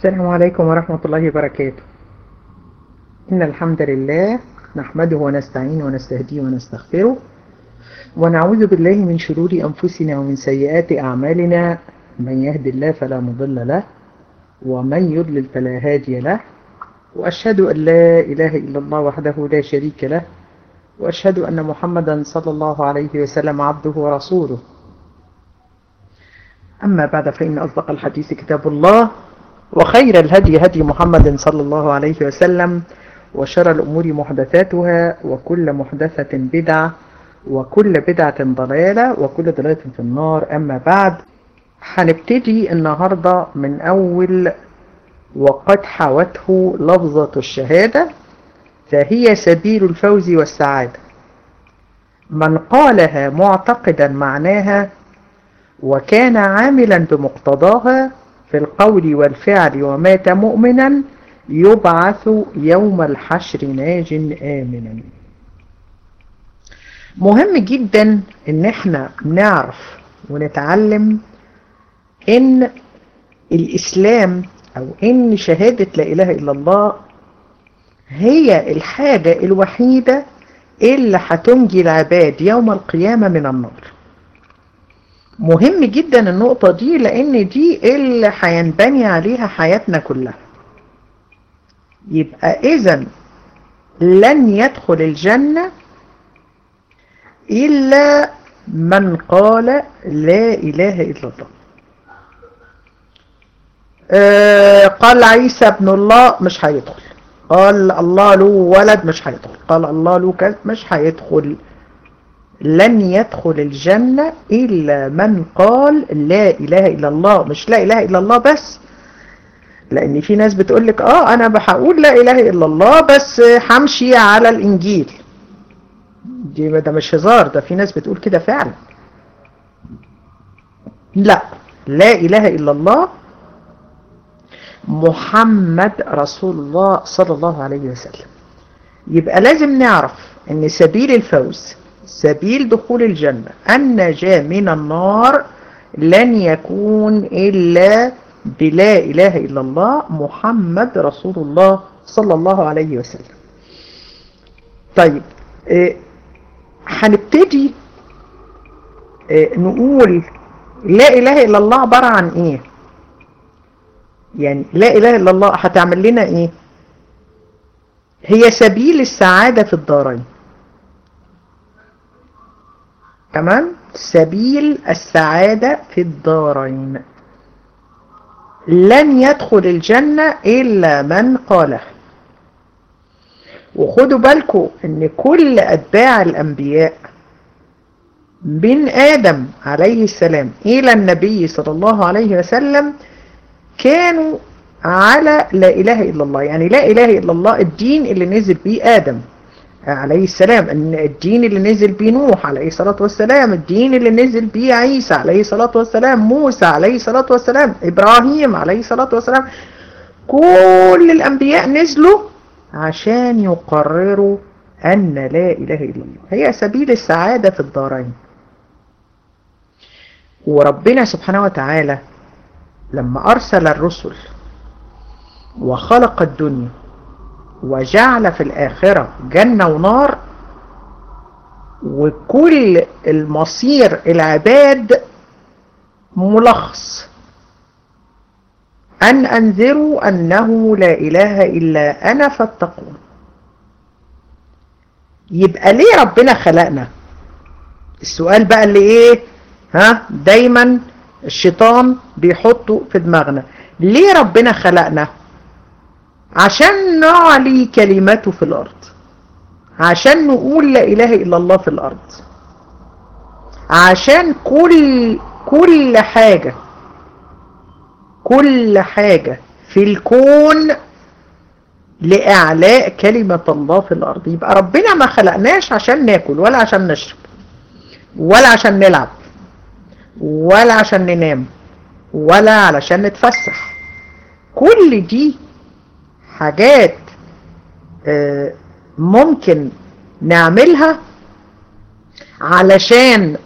السلام عليكم ورحمة الله وبركاته إن الحمد لله نحمده ونستعينه ونستهديه ونستغفره ونعوذ بالله من شرور أنفسنا ومن سيئات أعمالنا من يهد الله فلا مضل له ومن يضلل فلا هادي له وأشهد أن لا إله إلا الله وحده لا شريك له وأشهد أن محمدا صلى الله عليه وسلم عبده ورسوله أما بعد فإن أصدق الحديث كتاب الله وخير الهدي هدي محمد صلى الله عليه وسلم وشر الأمور محدثاتها وكل محدثة بدعة وكل بدعة ضلالة وكل ضلالة في النار أما بعد هنبتدي النهاردة من أول وقد حوته لفظة الشهادة فهي سبيل الفوز والسعادة من قالها معتقدا معناها وكان عاملا بمقتضاها في القول والفعل ومات مؤمنا يبعث يوم الحشر ناج آمنا مهم جدا ان احنا نعرف ونتعلم ان الاسلام او ان شهادة لا اله الا الله هي الحاجة الوحيدة اللي هتنجي العباد يوم القيامة من النار مهم جدا النقطة دي لان دي اللي هينبني عليها حياتنا كلها يبقى اذا لن يدخل الجنة الا من قال لا اله الا الله آه قال عيسى ابن الله مش هيدخل قال الله له ولد مش هيدخل قال الله له كذا مش هيدخل لن يدخل الجنة إلا من قال لا إله إلا الله مش لا إله إلا الله بس لأن في ناس بتقول لك آه أنا بحقول لا إله إلا الله بس همشي على الإنجيل دي ده مش هزار ده في ناس بتقول كده فعلا لا لا إله إلا الله محمد رسول الله صلى الله عليه وسلم يبقى لازم نعرف ان سبيل الفوز سبيل دخول الجنة النجاة من النار لن يكون إلا بلا إله إلا الله محمد رسول الله صلى الله عليه وسلم طيب اه هنبتدي اه نقول لا إله إلا الله عبارة عن إيه يعني لا إله إلا الله هتعمل لنا إيه هي سبيل السعادة في الدارين تمام سبيل السعادة في الدارين لن يدخل الجنة إلا من قاله وخدوا بالكم ان كل أتباع الأنبياء من آدم عليه السلام إلى النبي صلى الله عليه وسلم كانوا على لا إله إلا الله يعني لا إله إلا الله الدين اللي نزل بيه آدم عليه السلام ان الدين اللي نزل بيه نوح عليه الصلاة والسلام الدين اللي نزل بيه عيسى عليه الصلاة والسلام موسى عليه الصلاة والسلام إبراهيم عليه الصلاة والسلام كل الأنبياء نزلوا عشان يقرروا أن لا إله إلا الله هي سبيل السعادة في الدارين وربنا سبحانه وتعالى لما أرسل الرسل وخلق الدنيا وجعل في الآخرة جنة ونار وكل المصير العباد ملخص أن أنذروا أنه لا إله إلا أنا فاتقون يبقى ليه ربنا خلقنا السؤال بقى اللي ايه ها دايما الشيطان بيحطه في دماغنا ليه ربنا خلقنا عشان نعلي كلمته في الأرض عشان نقول لا إله إلا الله في الأرض عشان كل كل حاجة كل حاجة في الكون لإعلاء كلمة الله في الأرض يبقى ربنا ما خلقناش عشان ناكل ولا عشان نشرب ولا عشان نلعب ولا عشان ننام ولا علشان نتفسح كل دي حاجات ممكن نعملها علشان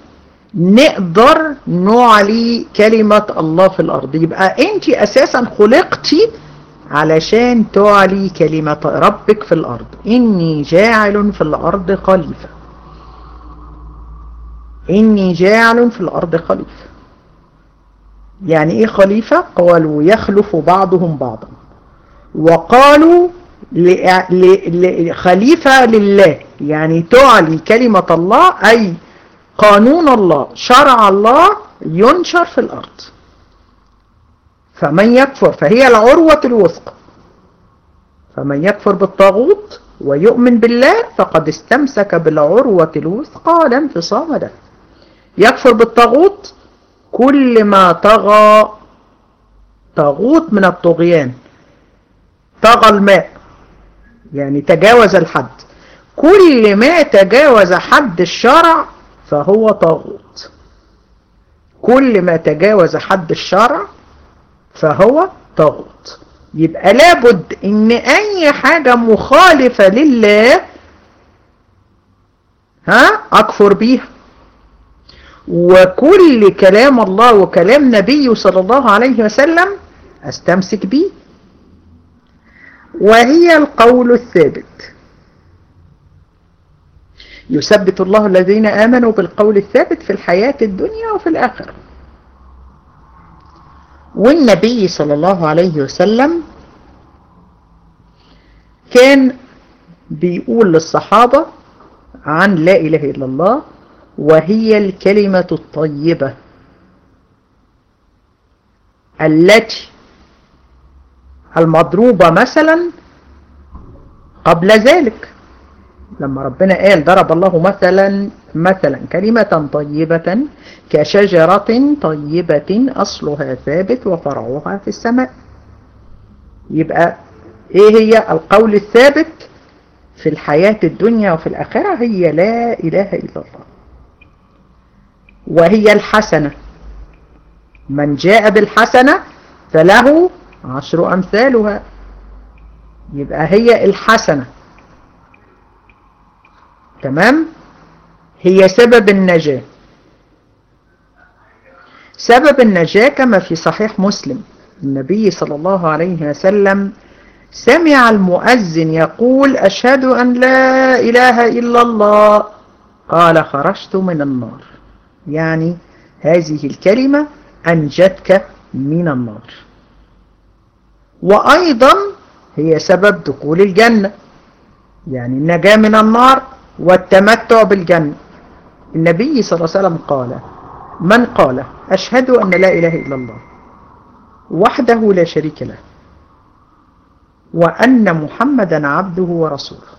نقدر نعلي كلمة الله في الأرض يبقى أنت أساسا خلقتي علشان تعلي كلمة ربك في الأرض إني جاعل في الأرض خليفة إني جاعل في الأرض خليفة يعني إيه خليفة قالوا يخلف بعضهم بعضا وقالوا خليفة لله يعني تعلي كلمة الله أي قانون الله شرع الله ينشر في الأرض فمن يكفر فهي العروة الوثقى فمن يكفر بالطاغوت ويؤمن بالله فقد استمسك بالعروة الوثقى لا انفصام له يكفر بالطاغوت كل ما طغى طاغوت من الطغيان طغى الماء يعني تجاوز الحد كل ما تجاوز حد الشرع فهو طاغوت كل ما تجاوز حد الشرع فهو طاغوت يبقى لابد ان اي حاجة مخالفة لله ها اكفر بيها وكل كلام الله وكلام نبيه صلى الله عليه وسلم استمسك به وهي القول الثابت يثبت الله الذين آمنوا بالقول الثابت في الحياة الدنيا وفي الآخرة والنبي صلى الله عليه وسلم كان بيقول للصحابة عن لا إله إلا الله وهي الكلمة الطيبة التي المضروبة مثلا قبل ذلك لما ربنا قال ضرب الله مثلا مثلا كلمة طيبة كشجرة طيبة أصلها ثابت وفرعها في السماء يبقى ايه هي القول الثابت في الحياة الدنيا وفي الآخرة هي لا إله إلا الله وهي الحسنة من جاء بالحسنة فله عشر أمثالها يبقى هي الحسنة تمام هي سبب النجاة سبب النجاة كما في صحيح مسلم النبي صلى الله عليه وسلم سمع المؤذن يقول أشهد أن لا إله إلا الله قال خرجت من النار يعني هذه الكلمة أنجتك من النار وأيضا هي سبب دخول الجنة يعني النجاة من النار والتمتع بالجنة النبي صلى الله عليه وسلم قال من قال أشهد أن لا إله إلا الله وحده لا شريك له وأن محمدا عبده ورسوله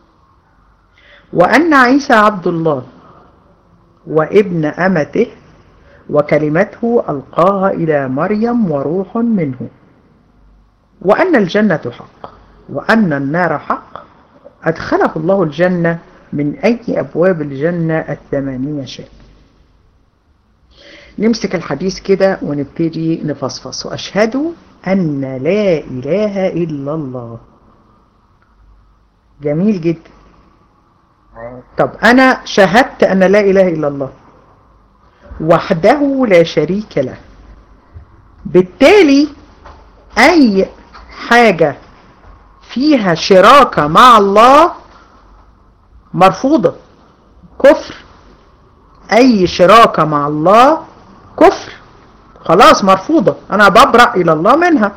وأن عيسى عبد الله وابن أمته وكلمته ألقاها إلى مريم وروح منه وأن الجنة حق وأن النار حق أدخله الله الجنة من أي أبواب الجنة الثمانية شيء نمسك الحديث كده ونبتدي نفصفص وأشهد أن لا إله إلا الله جميل جدا طب أنا شهدت أن لا إله إلا الله وحده لا شريك له بالتالي أي حاجة فيها شراكة مع الله مرفوضة كفر أي شراكة مع الله كفر خلاص مرفوضة أنا ببرأ إلى الله منها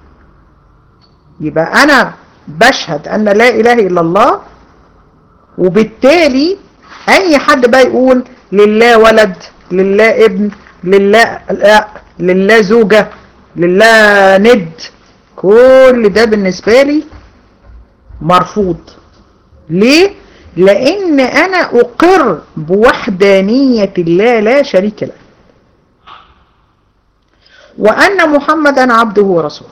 يبقى أنا بشهد أن لا إله إلا الله وبالتالي أي حد بقى يقول لله ولد لله ابن لله لا لله زوجة لله ند كل ده بالنسبة لي مرفوض ليه؟ لأن أنا أقر بوحدانية الله لا شريك له وأن محمدا عبده ورسوله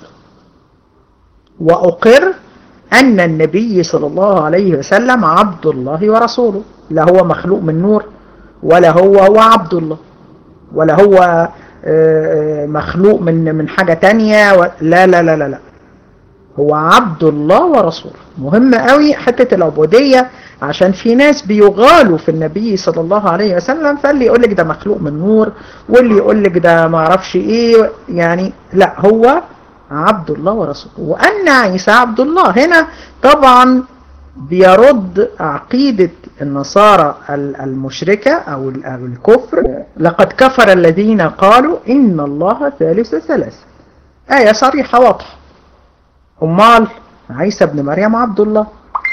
وأقر أن النبي صلى الله عليه وسلم عبد الله ورسوله لا هو مخلوق من نور ولا هو هو عبد الله ولا هو مخلوق من من حاجة تانية لا لا لا لا لا هو عبد الله ورسوله مهم قوي حتة العبودية عشان في ناس بيغالوا في النبي صلى الله عليه وسلم فاللي يقول لك ده مخلوق من نور واللي يقول لك ده ما اعرفش ايه يعني لا هو عبد الله ورسوله وأن عيسى عبد الله هنا طبعا بيرد عقيدة النصارى المشركة أو الكفر لقد كفر الذين قالوا إن الله ثالث ثلاثة آية صريحة واضحة أمال عيسى بن مريم عبد الله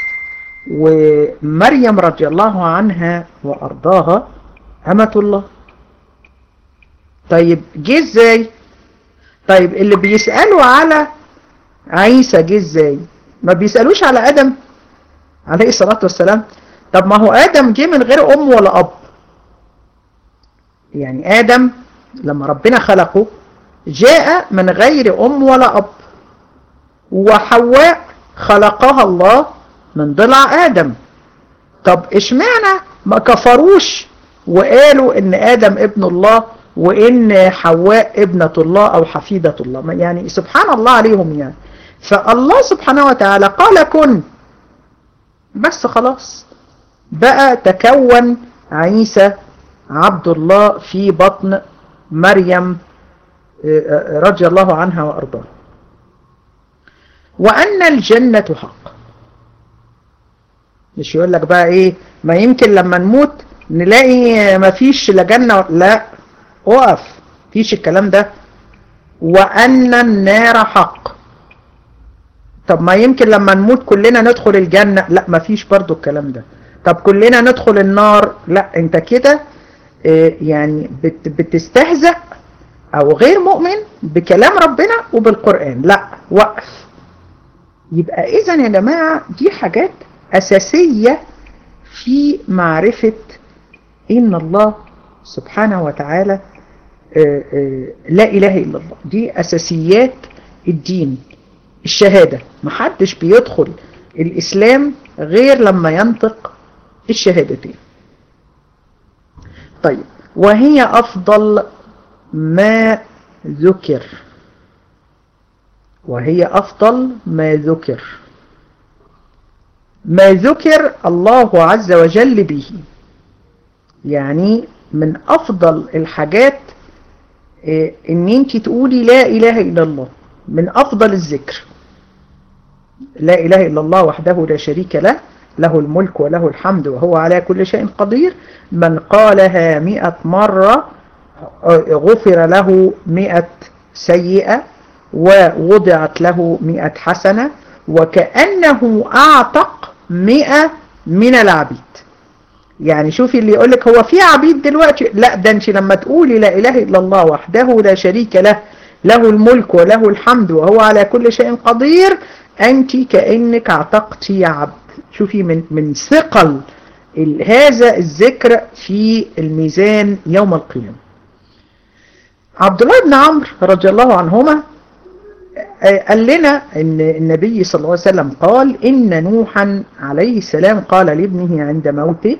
ومريم رضي الله عنها وأرضاها أمة الله طيب جه ازاي طيب اللي بيسألوا على عيسى جه ازاي ما بيسألوش على آدم عليه الصلاة والسلام طب ما هو آدم جه من غير أم ولا أب يعني آدم لما ربنا خلقه جاء من غير أم ولا أب وحواء خلقها الله من ضلع آدم طب اشمعنى ما كفروش وقالوا ان آدم ابن الله وان حواء ابنة الله او حفيدة الله يعني سبحان الله عليهم يعني فالله سبحانه وتعالى قال كن بس خلاص بقى تكون عيسى عبد الله في بطن مريم رضي الله عنها وأرضاها وأن الجنة حق مش يقول لك بقى ايه ما يمكن لما نموت نلاقي ما فيش لا جنة لا اقف فيش الكلام ده وأن النار حق طب ما يمكن لما نموت كلنا ندخل الجنة لا ما فيش برضو الكلام ده طب كلنا ندخل النار لا انت كده اه يعني بت بتستهزأ او غير مؤمن بكلام ربنا وبالقرآن لا وقف يبقى اذا يا جماعة دي حاجات اساسية في معرفة ان الله سبحانه وتعالى اه اه لا اله الا الله دي اساسيات الدين الشهادة محدش بيدخل الإسلام غير لما ينطق الشهادتين طيب وهي أفضل ما ذكر وهي أفضل ما ذكر ما ذكر الله عز وجل به يعني من أفضل الحاجات ان انت تقولي لا إله إلا الله من أفضل الذكر لا إله إلا الله وحده لا شريك له له الملك وله الحمد وهو على كل شيء قدير من قالها مئة مرة غفر له مئة سيئة ووضعت له مئة حسنة وكأنه أعتق مئة من العبيد يعني شوفي اللي يقولك هو في عبيد دلوقتي لا ده انت لما تقولي لا إله إلا الله وحده لا شريك له له الملك وله الحمد وهو على كل شيء قدير أنت كأنك اعتقتي عبد شوفي من من ثقل هذا الذكر في الميزان يوم القيامة عبد الله بن عمرو رضي الله عنهما قال لنا ان النبي صلى الله عليه وسلم قال إن نوحا عليه السلام قال لابنه عند موته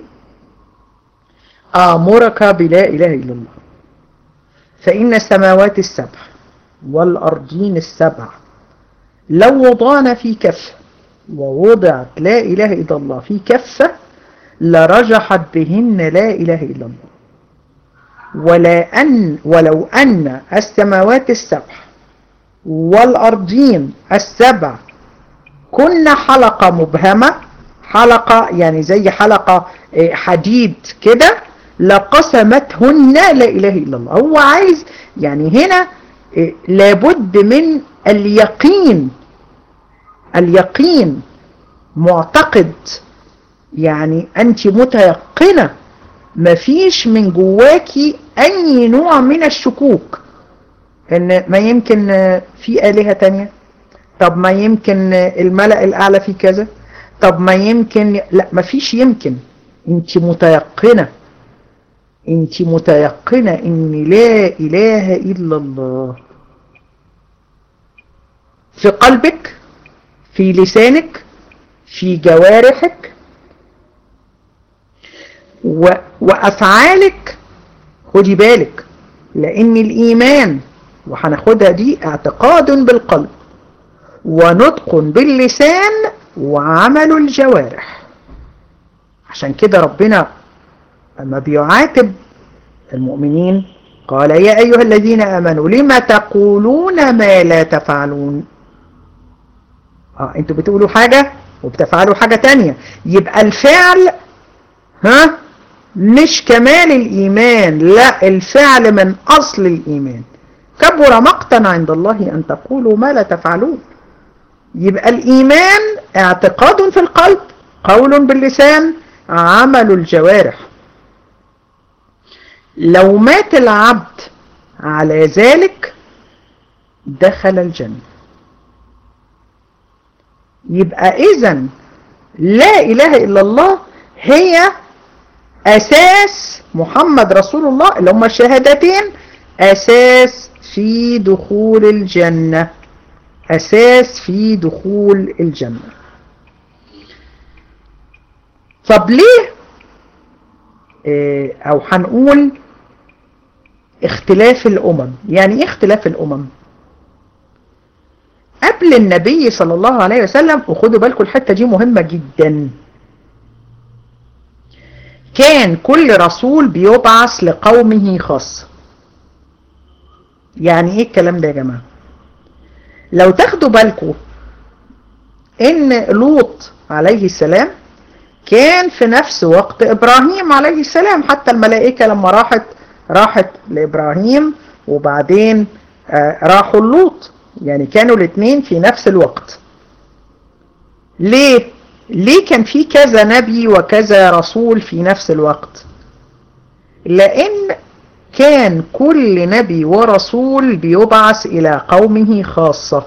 آمرك بلا إله إلا الله فإن السماوات السبع والأرضين السبع لو وضعنا في كفة ووضعت لا إله إلا الله في كفة لرجحت بهن لا إله إلا الله ولا أن ولو أن السماوات السبع والأرضين السبع كنا حلقة مبهمة حلقة يعني زي حلقة حديد كده لقسمتهن لا إله إلا الله هو عايز يعني هنا لابد من اليقين اليقين معتقد يعني أنت متيقنة مفيش من جواكي أي نوع من الشكوك إن ما يمكن في آلهة تانية طب ما يمكن الملأ الأعلى في كذا طب ما يمكن لا مفيش يمكن أنت متيقنة أنت متيقنة إن لا إله إلا الله في قلبك في لسانك في جوارحك و... وأفعالك خدي بالك لأن الإيمان وهناخدها دي اعتقاد بالقلب ونطق باللسان وعمل الجوارح عشان كده ربنا لما بيعاتب المؤمنين قال يا أيها الذين آمنوا لما تقولون ما لا تفعلون آه انتوا بتقولوا حاجة وبتفعلوا حاجة تانية يبقى الفعل ها مش كمال الإيمان لا الفعل من أصل الإيمان كبر مقتا عند الله أن تقولوا ما لا تفعلون يبقى الإيمان اعتقاد في القلب قول باللسان عمل الجوارح لو مات العبد على ذلك دخل الجنة يبقى إذا لا إله إلا الله هي أساس محمد رسول الله اللي هم الشهادتين أساس في دخول الجنة أساس في دخول الجنة طب ليه اه أو هنقول اختلاف الأمم يعني ايه اختلاف الأمم قبل النبي صلى الله عليه وسلم وخدوا بالكم الحتة دي مهمة جدا كان كل رسول بيبعث لقومه خاصة يعني ايه الكلام ده يا جماعة لو تاخدوا بالكم ان لوط عليه السلام كان في نفس وقت ابراهيم عليه السلام حتى الملائكة لما راحت راحت لابراهيم وبعدين آه راحوا لوط يعني كانوا الاثنين في نفس الوقت ليه ليه كان في كذا نبي وكذا رسول في نفس الوقت لان كان كل نبي ورسول بيبعث الى قومه خاصة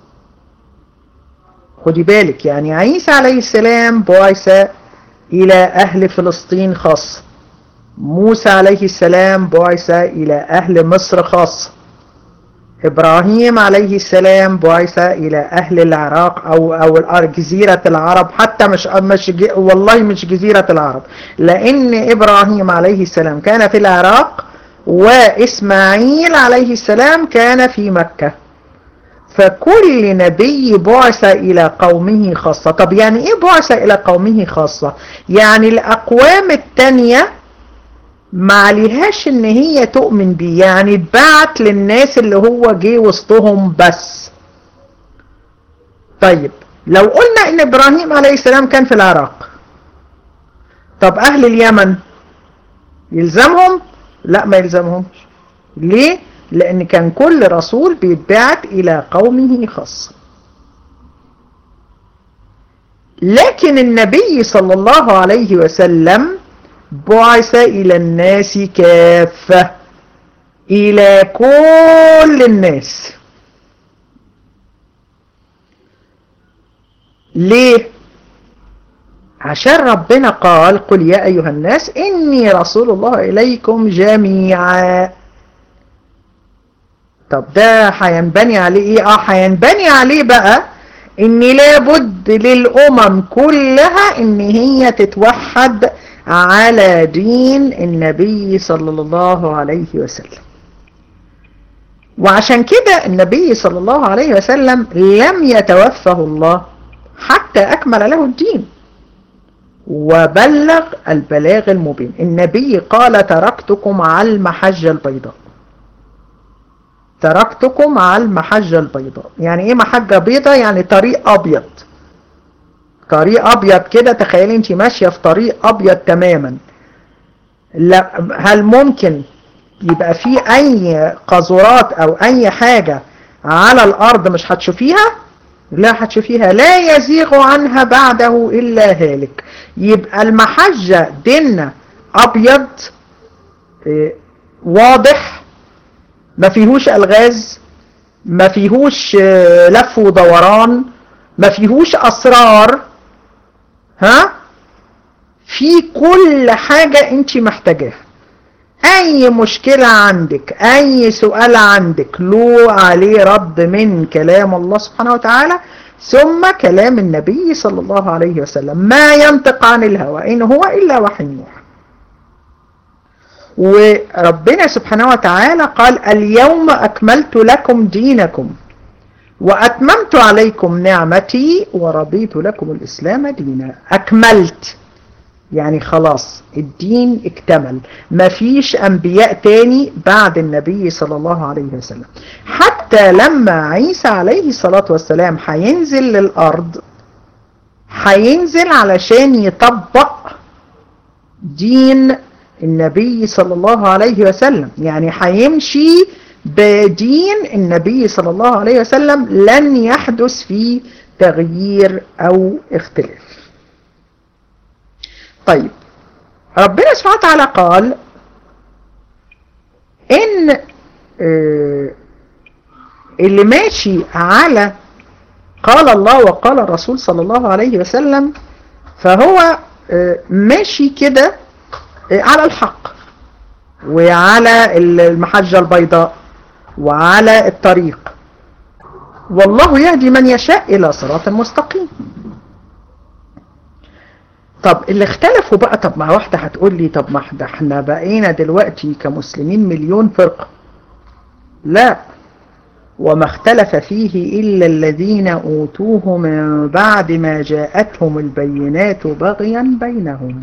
خدي بالك يعني عيسى عليه السلام بعث الى اهل فلسطين خاصة موسى عليه السلام بعث الى اهل مصر خاصة إبراهيم عليه السلام بعث إلى أهل العراق أو أو جزيرة العرب حتى مش مش والله مش جزيرة العرب لأن إبراهيم عليه السلام كان في العراق وإسماعيل عليه السلام كان في مكة فكل نبي بعث إلى قومه خاصة طب يعني إيه بعث إلى قومه خاصة يعني الأقوام التانية ما عليهاش ان هي تؤمن بيه يعني اتبعت للناس اللي هو جه وسطهم بس طيب لو قلنا ان ابراهيم عليه السلام كان في العراق طب اهل اليمن يلزمهم لا ما يلزمهمش ليه لان كان كل رسول بيتبعت الى قومه خاصة لكن النبي صلى الله عليه وسلم بعث إلى الناس كافة إلى كل الناس ليه عشان ربنا قال قل يا أيها الناس إني رسول الله إليكم جميعا طب ده هينبني عليه إيه آه هينبني عليه بقى إن لابد للأمم كلها إن هي تتوحد على دين النبي صلى الله عليه وسلم وعشان كده النبي صلى الله عليه وسلم لم يتوفه الله حتى أكمل له الدين وبلغ البلاغ المبين النبي قال تركتكم على المحجة البيضاء تركتكم على المحجة البيضاء يعني ايه محجة بيضاء يعني طريق ابيض طريق ابيض كده تخيلي انت ماشية في طريق ابيض تماما لا هل ممكن يبقى في اي قذورات او اي حاجة على الارض مش هتشوفيها لا هتشوفيها لا يزيغ عنها بعده الا هالك يبقى المحجة ديننا ابيض إيه واضح ما فيهوش الغاز ما فيهوش لف ودوران ما فيهوش اسرار ها في كل حاجة انت محتاجاها اي مشكلة عندك اي سؤال عندك له عليه رد من كلام الله سبحانه وتعالى ثم كلام النبي صلى الله عليه وسلم ما ينطق عن الهوى ان هو الا وحي يوحى وربنا سبحانه وتعالى قال اليوم اكملت لكم دينكم وأتممت عليكم نعمتي ورضيت لكم الإسلام دينا أكملت يعني خلاص الدين اكتمل مفيش انبياء تاني بعد النبي صلى الله عليه وسلم حتى لما عيسى عليه الصلاة والسلام هينزل للأرض هينزل علشان يطبق دين النبي صلى الله عليه وسلم يعني هيمشي بدين النبي صلى الله عليه وسلم لن يحدث فيه تغيير أو اختلاف طيب ربنا سبحانه وتعالى قال ان اللي ماشي على قال الله وقال الرسول صلى الله عليه وسلم فهو ماشي كده على الحق وعلى المحجة البيضاء وعلى الطريق والله يهدي من يشاء إلى صراط مستقيم طب اللي اختلفوا بقى طب ما واحدة هتقول لي طب ما احنا بقينا دلوقتي كمسلمين مليون فرقة لا وما اختلف فيه إلا الذين أوتوه من بعد ما جاءتهم البينات بغيا بينهم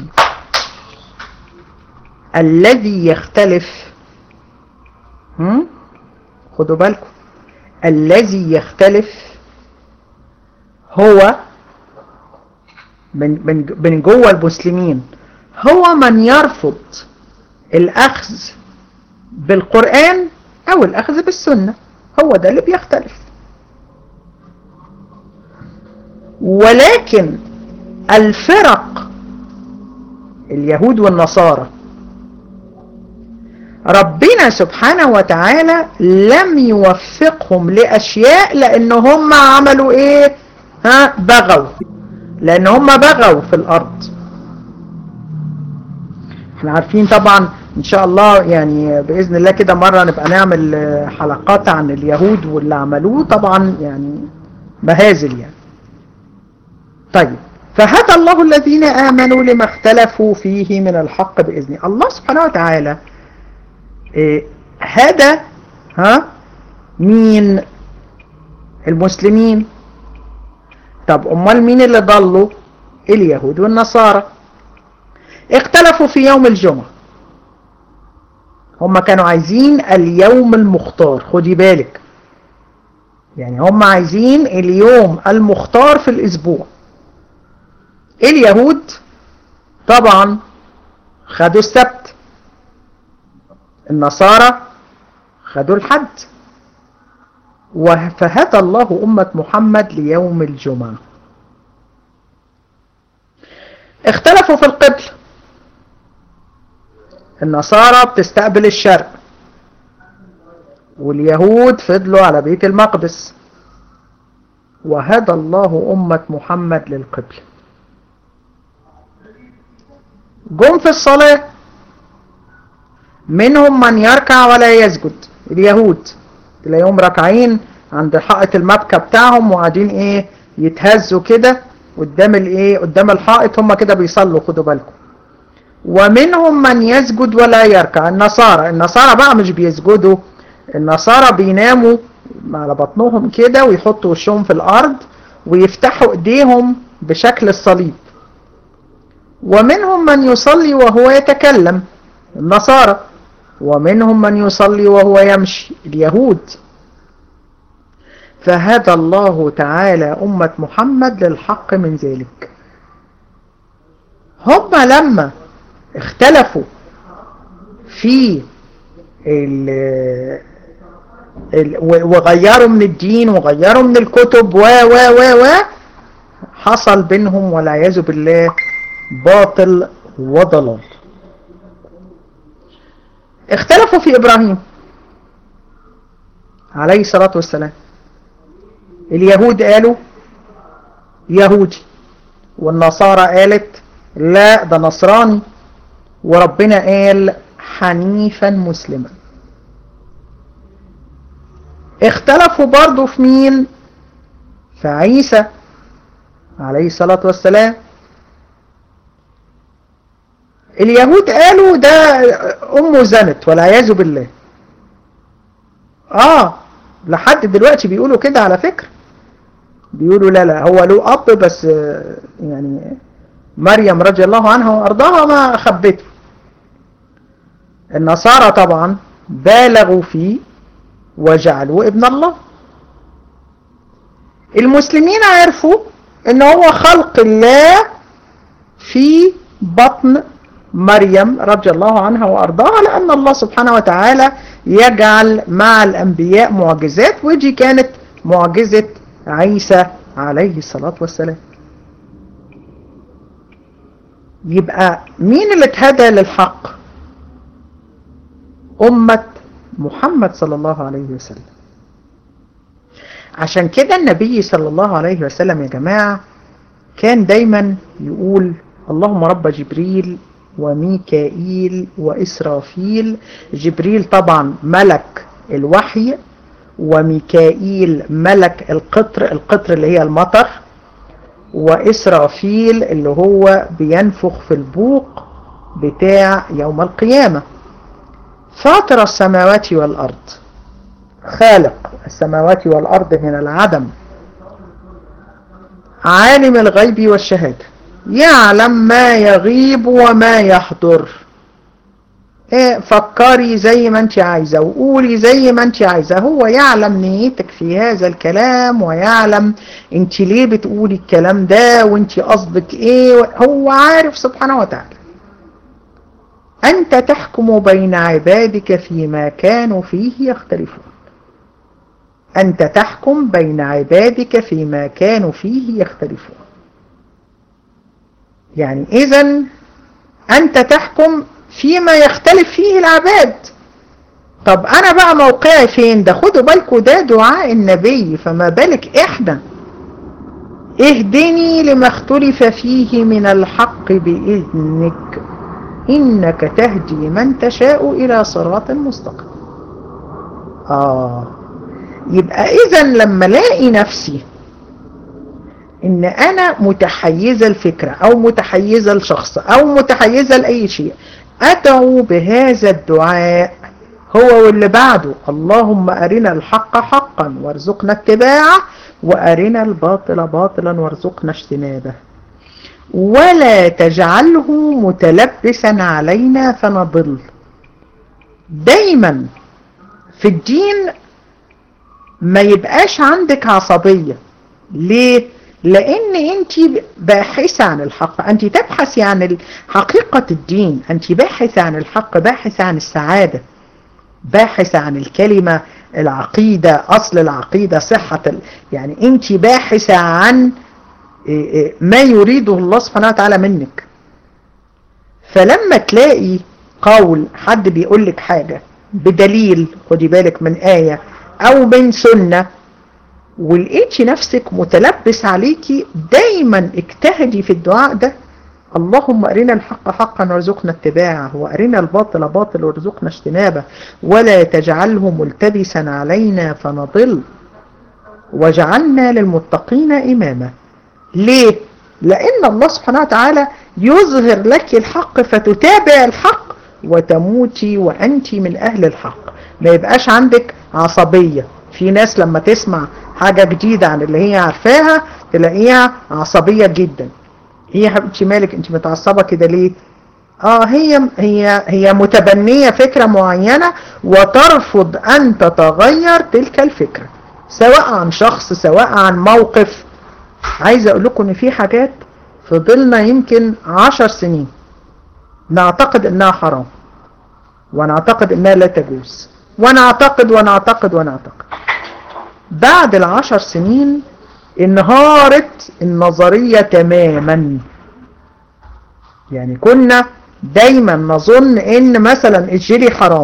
الذي يختلف هم؟ خدوا بالكم الذي يختلف هو من من من جوه المسلمين هو من يرفض الأخذ بالقرآن أو الأخذ بالسنة هو ده اللي بيختلف ولكن الفرق اليهود والنصارى ربنا سبحانه وتعالى لم يوفقهم لأشياء لأن هم عملوا ايه ها بغوا لأن هم بغوا في الأرض احنا عارفين طبعا ان شاء الله يعني بإذن الله كده مرة نبقى نعمل حلقات عن اليهود واللي عملوه طبعا يعني مهازل يعني طيب فهدى الله الذين آمنوا لما اختلفوا فيه من الحق بإذنه الله سبحانه وتعالى إيه هدى ها مين المسلمين طب امال مين اللي ضلوا اليهود والنصارى اختلفوا في يوم الجمعة هم كانوا عايزين اليوم المختار خدي بالك يعني هم عايزين اليوم المختار في الاسبوع اليهود طبعا خدوا السبت النصارى خدوا الحد فهدى الله أمة محمد ليوم الجمعة اختلفوا في القبل النصارى بتستقبل الشرق واليهود فضلوا على بيت المقدس وهدى الله أمة محمد للقبل جم في الصلاة منهم من يركع ولا يسجد اليهود تلاقيهم راكعين عند حائط المبكى بتاعهم وقاعدين ايه يتهزوا كده قدام الايه قدام الحائط هم كده بيصلوا خدوا بالكم ومنهم من يسجد ولا يركع النصارى النصارى بقى مش بيسجدوا النصارى بيناموا على بطنهم كده ويحطوا وشهم في الارض ويفتحوا ايديهم بشكل الصليب ومنهم من يصلي وهو يتكلم النصارى ومنهم من يصلي وهو يمشي اليهود فهدى الله تعالى أمة محمد للحق من ذلك هم لما اختلفوا في ال ال وغيروا من الدين وغيروا من الكتب و و و و حصل بينهم والعياذ بالله باطل وضلال اختلفوا في إبراهيم عليه الصلاة والسلام اليهود قالوا يهودي والنصارى قالت لا ده نصراني وربنا قال حنيفا مسلما اختلفوا برضو في مين في عيسى عليه الصلاة والسلام اليهود قالوا ده امه زنت والعياذ بالله اه لحد دلوقتي بيقولوا كده على فكرة بيقولوا لا لا هو له اب بس يعني مريم رضي الله عنها وأرضاها ما خبته النصارى طبعا بالغوا فيه وجعلوا ابن الله المسلمين عرفوا ان هو خلق الله في بطن مريم رضي الله عنها وأرضاها لأن الله سبحانه وتعالى يجعل مع الأنبياء معجزات ودي كانت معجزة عيسى عليه الصلاة والسلام يبقى مين اللي اتهدى للحق أمة محمد صلى الله عليه وسلم عشان كده النبي صلى الله عليه وسلم يا جماعة كان دايما يقول اللهم رب جبريل وميكائيل وإسرافيل جبريل طبعا ملك الوحي وميكائيل ملك القطر القطر اللي هي المطر وإسرافيل اللي هو بينفخ في البوق بتاع يوم القيامة فاطر السماوات والأرض خالق السماوات والأرض من العدم عالم الغيب والشهادة يعلم ما يغيب وما يحضر إيه فكري زي ما انت عايزة وقولي زي ما انت عايزة هو يعلم نيتك في هذا الكلام ويعلم انت ليه بتقولي الكلام ده وانت قصدك ايه هو عارف سبحانه وتعالى انت تحكم بين عبادك فيما كانوا فيه يختلفون انت تحكم بين عبادك فيما كانوا فيه يختلفون يعني اذا انت تحكم فيما يختلف فيه العباد طب انا بقى موقعي فين ده خدوا بالكم ده دعاء النبي فما بالك احنا اهدني لما اختلف فيه من الحق بإذنك إنك تهدي من تشاء إلى صراط مستقيم آه يبقى إذا لما لاقي نفسي إن أنا متحيزة الفكرة أو متحيزة الشخص أو متحيزة لأي شيء أدعو بهذا الدعاء هو واللي بعده اللهم أرنا الحق حقا وارزقنا اتباعه وأرنا الباطل باطلا وارزقنا اجتنابه ولا تجعله متلبسا علينا فنضل دايما في الدين ما يبقاش عندك عصبية ليه؟ لان انت باحثة عن الحق انت تبحثي عن حقيقة الدين انت باحثة عن الحق باحثة عن السعادة باحثة عن الكلمة العقيدة اصل العقيدة صحة ال... يعني انت باحثة عن ما يريده الله سبحانه وتعالى منك فلما تلاقي قول حد بيقول لك حاجة بدليل خدي بالك من آية او من سنة ولقيتي نفسك متلبس عليكي دايما اجتهدي في الدعاء ده اللهم أرنا الحق حقا وارزقنا اتباعه وأرنا الباطل باطل وارزقنا اجتنابه ولا تجعله ملتبسا علينا فنضل وجعلنا للمتقين إماما ليه؟ لأن الله سبحانه وتعالى يظهر لك الحق فتتابع الحق وتموتي وأنت من أهل الحق ما يبقاش عندك عصبية في ناس لما تسمع حاجة جديدة عن اللي هي عارفاها تلاقيها عصبية جدا هي حبيبتي مالك انت متعصبة كده ليه اه هي هي هي متبنية فكرة معينة وترفض ان تتغير تلك الفكرة سواء عن شخص سواء عن موقف عايز اقول لكم ان في حاجات فضلنا يمكن عشر سنين نعتقد انها حرام ونعتقد انها لا تجوز ونعتقد ونعتقد ونعتقد بعد العشر سنين انهارت النظرية تماما يعني كنا دايما نظن ان مثلا الجيلي حرام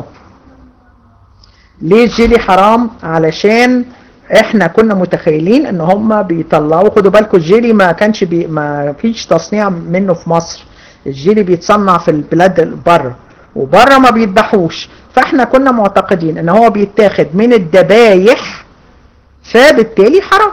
ليه الجيلي حرام علشان احنا كنا متخيلين ان هم بيطلعوا خدوا بالكم الجيلي ما كانش بي ما فيش تصنيع منه في مصر الجيلي بيتصنع في البلاد بره وبره ما بيذبحوش فاحنا كنا معتقدين ان هو بيتاخد من الذبايح فبالتالي حرام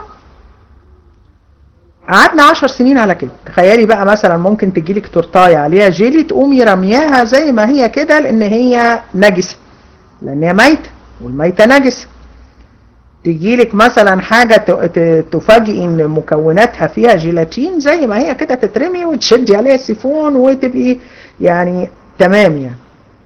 قعدنا عشر سنين على كده تخيلي بقى مثلا ممكن تجيلك تورتاية عليها جيلي تقومي رمياها زي ما هي كده لان هي نجسة لان هي ميتة والميتة نجسة تجيلك مثلا حاجة تفاجئ ان مكوناتها فيها جيلاتين زي ما هي كده تترمي وتشدي عليها السيفون وتبقي يعني تمام يعني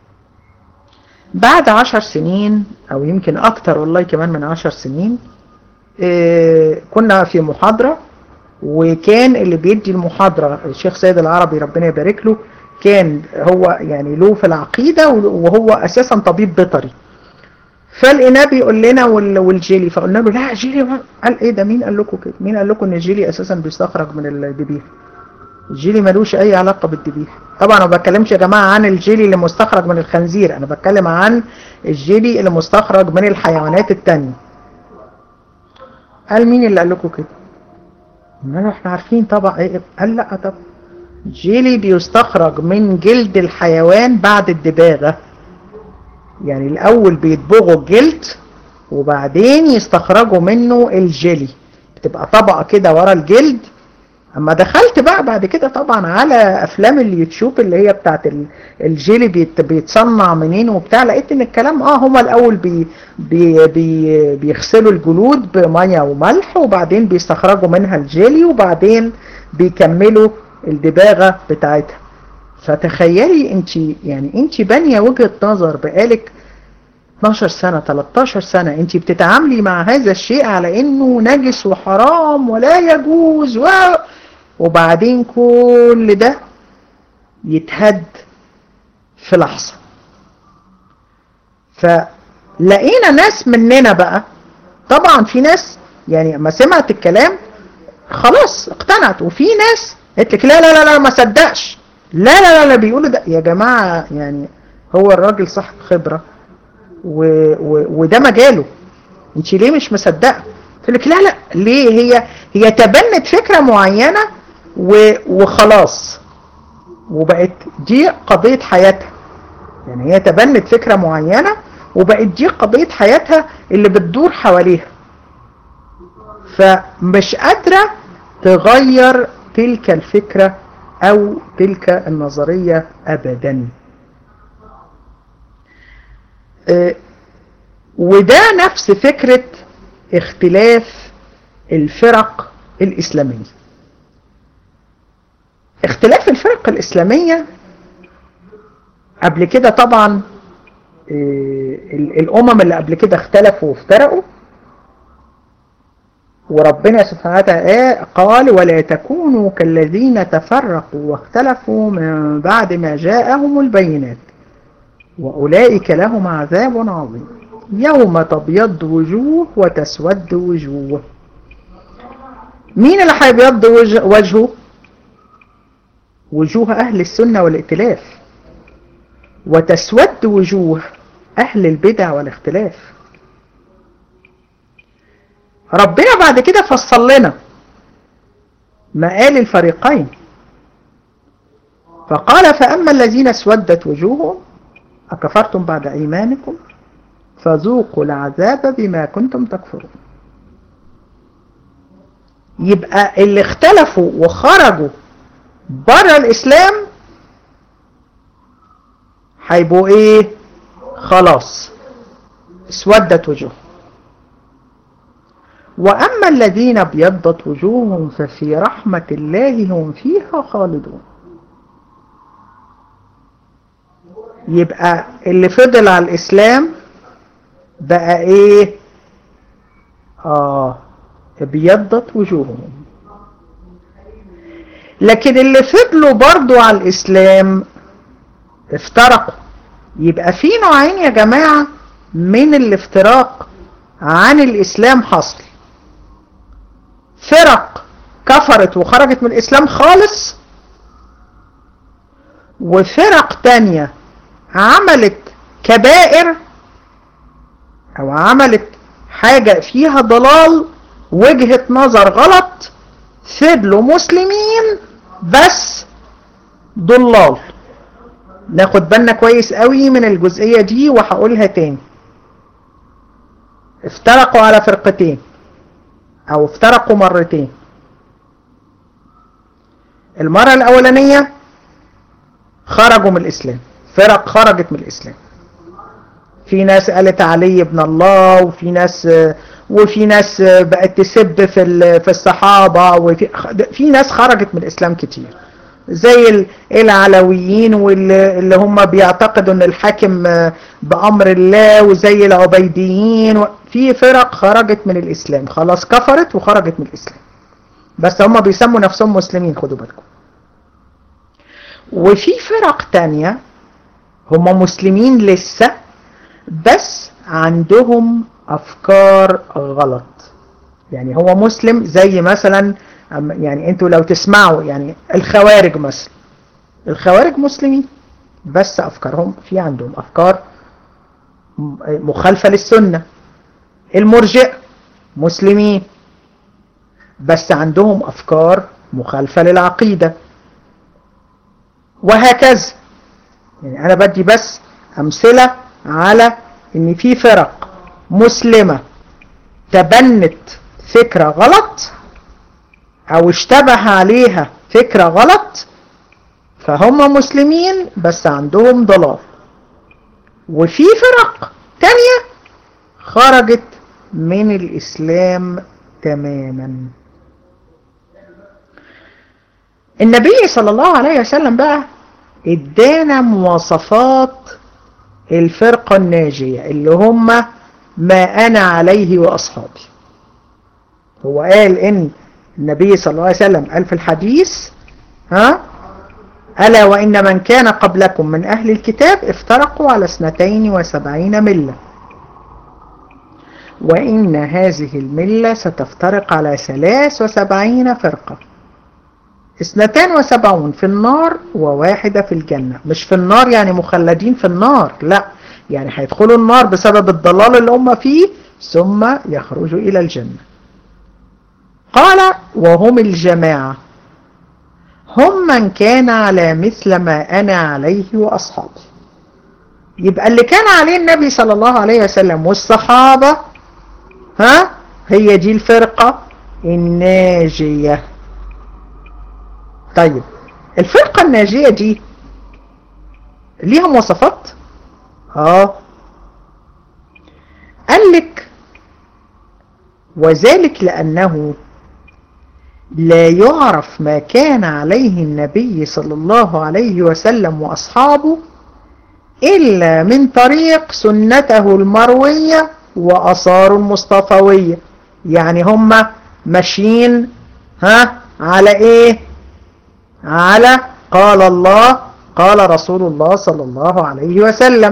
بعد عشر سنين او يمكن اكتر والله كمان من عشر سنين اه كنا في محاضرة وكان اللي بيدي المحاضرة الشيخ سيد العربي ربنا يبارك له كان هو يعني له في العقيدة وهو اساسا طبيب بيطري فلقيناه بيقول لنا والجيلي فقلنا له لا جيلي قال ايه ده مين قال لكم كده مين قال لكم ان الجيلي اساسا بيستخرج من الدبيح الجيلي ملوش اي علاقة بالدبيح طبعا انا ما بتكلمش يا جماعة عن الجيلي اللي مستخرج من الخنزير انا بتكلم عن الجيلي اللي مستخرج من الحيوانات التانية قال مين اللي قال لكم كده قلنا له احنا عارفين طبعا ايه قال لا طب جيلي بيستخرج من جلد الحيوان بعد الدباغة يعني الاول بيدبغوا الجلد وبعدين يستخرجوا منه الجيلي بتبقى طبقة كده ورا الجلد اما دخلت بقى بعد كده طبعا على افلام اليوتيوب اللي هي بتاعت الجيلي بيت بيتصنع منين وبتاع لقيت ان الكلام اه هما الاول بي بي بي بيغسلوا الجلود بميه وملح وبعدين بيستخرجوا منها الجيلي وبعدين بيكملوا الدباغة بتاعتها فتخيلي انت يعني انت بانية وجهة نظر بقالك 12 سنة 13 سنة انت بتتعاملي مع هذا الشيء على انه نجس وحرام ولا يجوز و... وبعدين كل ده يتهد في لحظة فلقينا ناس مننا بقى طبعا في ناس يعني ما سمعت الكلام خلاص اقتنعت وفي ناس قالت لك لا لا لا لا ما صدقش لا لا لا لا بيقولوا ده يا جماعة يعني هو الراجل صاحب خبرة و... و... وده مجاله انت ليه مش مصدقه قلت لك لا لا ليه هي هي تبنت فكرة معينة و... وخلاص وبقت دي قضية حياتها يعني هي تبنت فكرة معينة وبقت دي قضية حياتها اللي بتدور حواليها فمش قادرة تغير تلك الفكرة او تلك النظرية ابدا وده نفس فكرة اختلاف الفرق الإسلامية اختلاف الفرق الإسلامية قبل كده طبعا الأمم اللي قبل كده اختلفوا وافترقوا وربنا سبحانه وتعالى قال ولا تكونوا كالذين تفرقوا واختلفوا من بعد ما جاءهم البينات وأولئك لهم عذاب عظيم يوم تبيض وجوه وتسود وجوه مين اللي هيبيض وجهه وجوه أهل السنة والائتلاف وتسود وجوه أهل البدع والاختلاف ربنا بعد كده فصل لنا مقال الفريقين فقال فأما الذين اسودت وجوههم أكفرتم بعد إيمانكم فذوقوا العذاب بما كنتم تكفرون يبقى اللي اختلفوا وخرجوا بره الإسلام هيبقوا ايه خلاص اسودت وجوههم وأما الذين ابيضت وجوههم ففي رحمة الله هم فيها خالدون يبقى اللي فضل على الإسلام بقى إيه آه ابيضت وجوههم لكن اللي فضلوا برضو على الإسلام افترقوا يبقى في نوعين يا جماعة من الافتراق عن الإسلام حصل فرق كفرت وخرجت من الإسلام خالص وفرق تانية عملت كبائر او عملت حاجة فيها ضلال وجهة نظر غلط فضلوا مسلمين بس ضلال ناخد بالنا كويس قوي من الجزئية دي وهقولها تاني افترقوا على فرقتين او افترقوا مرتين المرة الاولانية خرجوا من الاسلام فرق خرجت من الاسلام في ناس قالت علي ابن الله وفي ناس وفي ناس بقت تسب في في الصحابة وفي في ناس خرجت من الإسلام كتير زي العلويين واللي هم بيعتقدوا ان الحاكم بأمر الله وزي العبيديين في فرق خرجت من الإسلام خلاص كفرت وخرجت من الإسلام بس هم بيسموا نفسهم مسلمين خدوا بالكم وفي فرق تانية هم مسلمين لسه بس عندهم أفكار غلط يعني هو مسلم زي مثلا يعني انتوا لو تسمعوا يعني الخوارج مثلا الخوارج مسلمين بس أفكارهم في عندهم أفكار مخالفة للسنة المرجئ مسلمين بس عندهم أفكار مخالفة للعقيدة وهكذا يعني أنا بدي بس أمثلة على إن في فرق مسلمة تبنت فكرة غلط أو اشتبه عليها فكرة غلط فهم مسلمين بس عندهم ضلال وفي فرق تانية خرجت من الإسلام تماما النبي صلى الله عليه وسلم بقى ادانا مواصفات الفرقة الناجية اللي هم ما أنا عليه وأصحابي هو قال إن النبي صلى الله عليه وسلم قال في الحديث ها ألا وإن من كان قبلكم من أهل الكتاب افترقوا على اثنتين وسبعين ملة وإن هذه الملة ستفترق على ثلاث وسبعين فرقة اثنتان وسبعون في النار وواحدة في الجنة مش في النار يعني مخلدين في النار لا يعني هيدخلوا النار بسبب الضلال اللي هم فيه ثم يخرجوا إلى الجنة قال وهم الجماعة هم من كان على مثل ما أنا عليه وأصحابي يبقى اللي كان عليه النبي صلى الله عليه وسلم والصحابة ها هي دي الفرقة الناجية طيب الفرقة الناجية دي ليها مواصفات اه قال لك وذلك لأنه لا يعرف ما كان عليه النبي صلى الله عليه وسلم وأصحابه إلا من طريق سنته المروية وأثار المصطفوية يعني هم ماشيين ها على إيه على قال الله قال رسول الله صلى الله عليه وسلم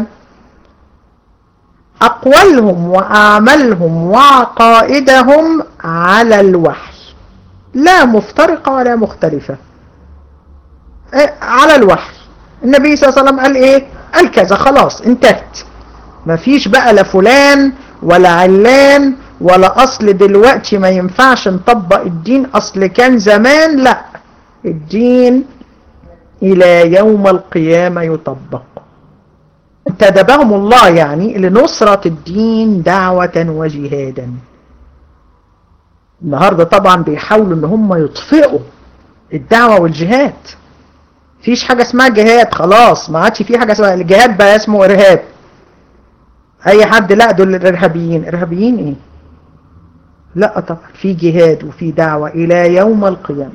أقوالهم وأعمالهم وعقائدهم على الوحي لا مفترقة ولا مختلفة إيه على الوحي النبي صلى الله عليه وسلم قال ايه قال كذا خلاص انتهت مفيش بقى لا فلان ولا علان ولا اصل دلوقتي ما ينفعش نطبق الدين اصل كان زمان لا الدين الى يوم القيامة يطبق انتدبهم الله يعني لنصرة الدين دعوة وجهادا النهاردة طبعا بيحاولوا ان هم يطفئوا الدعوة والجهاد فيش حاجة اسمها جهاد خلاص ما عادش في حاجة اسمها الجهاد بقى اسمه ارهاب اي حد لا دول الارهابيين ارهابيين ايه لا طبعا في جهاد وفي دعوة الى يوم القيامة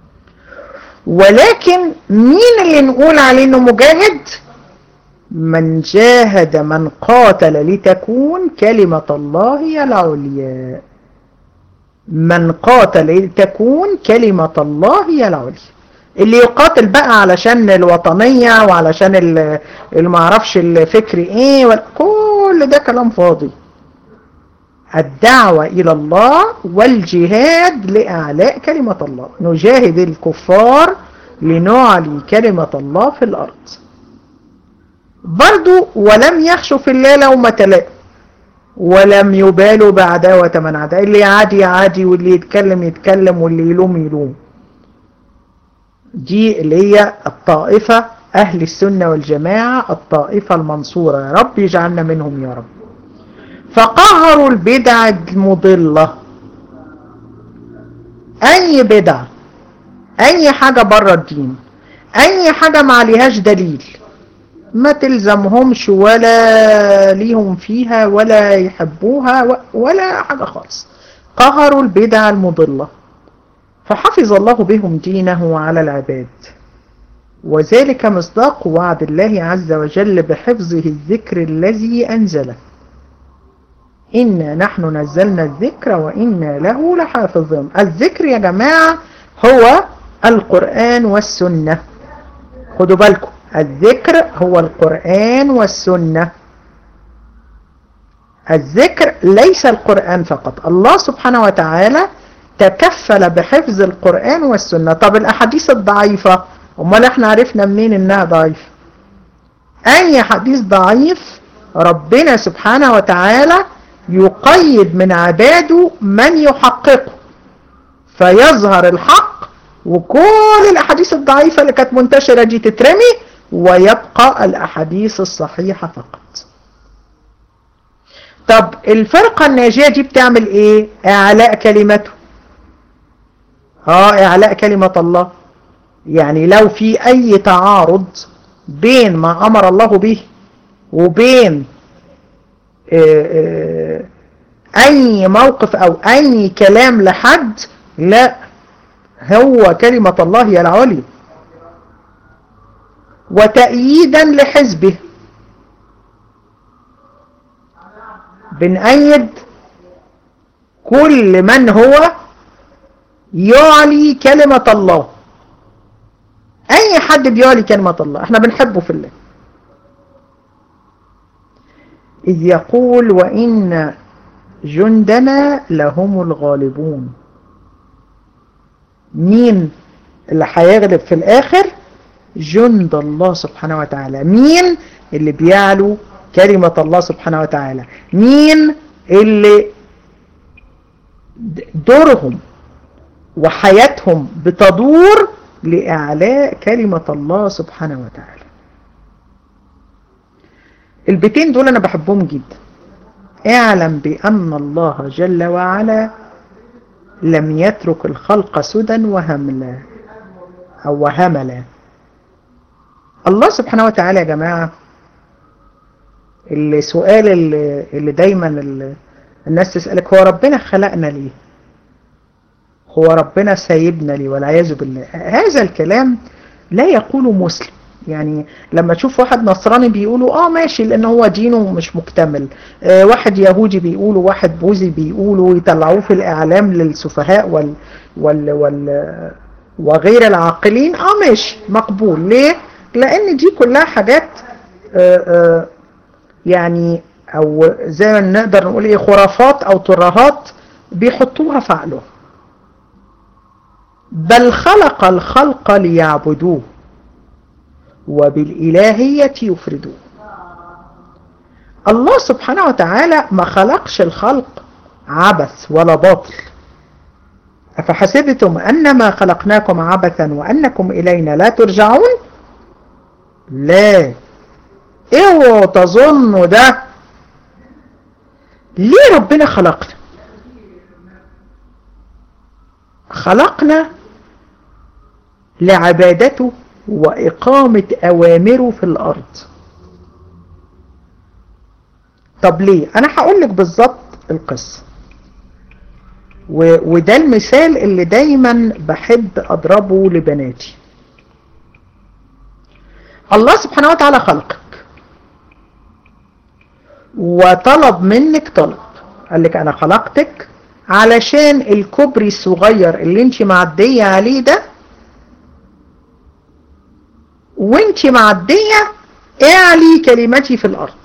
ولكن مين اللي نقول عليه انه مجاهد من جاهد من قاتل لتكون كلمة الله هي العليا من قاتل لتكون كلمة الله هي العليا اللي يقاتل بقى علشان الوطنية وعلشان اللي معرفش الفكر ايه كل ده كلام فاضي الدعوة إلى الله والجهاد لإعلاء كلمة الله نجاهد الكفار لنعلي كلمة الله في الأرض برضو ولم يخشوا في الله لومة لائم ولم يبالوا بعداوة من عدا اللي عادي عادي واللي يتكلم يتكلم واللي يلوم يلوم دي اللي هي الطائفة أهل السنة والجماعة الطائفة المنصورة يا رب يجعلنا منهم يا رب فقهروا البدع المضلة أي بدعة أي حاجة بره الدين أي حاجة ما عليهاش دليل ما تلزمهمش ولا ليهم فيها ولا يحبوها ولا حاجة خالص قهروا البدع المضلة فحفظ الله بهم دينه على العباد وذلك مصداق وعد الله عز وجل بحفظه الذكر الذي أنزله إنا نحن نزلنا الذكر وإنا له لحافظون الذكر يا جماعة هو القرآن والسنة خدوا بالكم الذكر هو القرآن والسنة الذكر ليس القرآن فقط الله سبحانه وتعالى تكفل بحفظ القرآن والسنة طب الأحاديث الضعيفة امال احنا عرفنا منين انها ضعيفة اي حديث ضعيف ربنا سبحانه وتعالى يقيد من عباده من يحققه فيظهر الحق وكل الاحاديث الضعيفة اللي كانت منتشرة دي تترمي ويبقى الاحاديث الصحيحة فقط طب الفرقة الناجية دي بتعمل ايه اعلاء كلمته اه اعلاء كلمة الله يعني لو في اي تعارض بين ما امر الله به وبين اي موقف او اي كلام لحد لا هو كلمة الله هي العلي وتأييدا لحزبه بنأيد كل من هو يعلي كلمة الله اي حد بيعلي كلمة الله احنا بنحبه في الله اذ يقول وان جندنا لهم الغالبون مين اللي هيغلب في الاخر جند الله سبحانه وتعالى مين اللي بيعلو كلمة الله سبحانه وتعالى مين اللي دورهم وحياتهم بتدور لإعلاء كلمة الله سبحانه وتعالى البيتين دول أنا بحبهم جدا اعلم بأن الله جل وعلا لم يترك الخلق سدى وهملا أو وهملا الله سبحانه وتعالى يا جماعة السؤال اللي, اللي دايما اللي الناس تسألك هو ربنا خلقنا ليه هو ربنا سايبنا ليه والعياذ بالله هذا الكلام لا يقوله مسلم يعني لما تشوف واحد نصراني بيقولوا اه ماشي لان هو دينه مش مكتمل آه واحد يهودي بيقولوا واحد بوذي بيقولوا يطلعوه في الاعلام للسفهاء وال وال وال وغير العاقلين اه ماشي مقبول ليه لان دي كلها حاجات آه آه يعني او زي ما نقدر نقول ايه خرافات او ترهات بيحطوها في عقلهم بل خلق الخلق ليعبدوه وبالإلهية يفردوه الله سبحانه وتعالى ما خلقش الخلق عبث ولا باطل أفحسبتم أنما خلقناكم عبثا وأنكم إلينا لا ترجعون لا اوعوا تظنوا ده ليه ربنا خلقنا خلقنا لعبادته وإقامة أوامره في الأرض طب ليه أنا هقول لك بالظبط القصة وده المثال اللي دايما بحب أضربه لبناتي الله سبحانه وتعالى خلقك وطلب منك طلب قال لك أنا خلقتك علشان الكوبري الصغير اللي انت معدية عليه ده وانت معدية اعلي كلمتي في الارض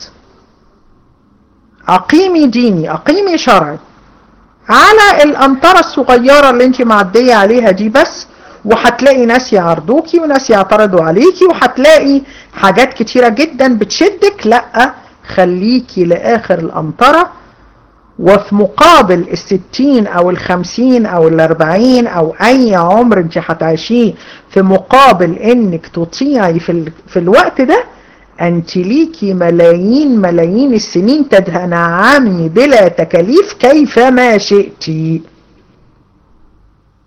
اقيمي ديني اقيمي شرعي على الامطرة الصغيرة اللي انت معدية عليها دي بس وهتلاقي ناس يعرضوكي وناس يعترضوا عليكي وهتلاقي حاجات كتيرة جدا بتشدك لا خليكي لاخر الامطرة وفي مقابل الستين او الخمسين او الاربعين او اي عمر انت هتعيشيه في مقابل انك تطيعي في, ال... في الوقت ده انت ليكي ملايين ملايين السنين تتنعمي بلا تكاليف كيفما شئتي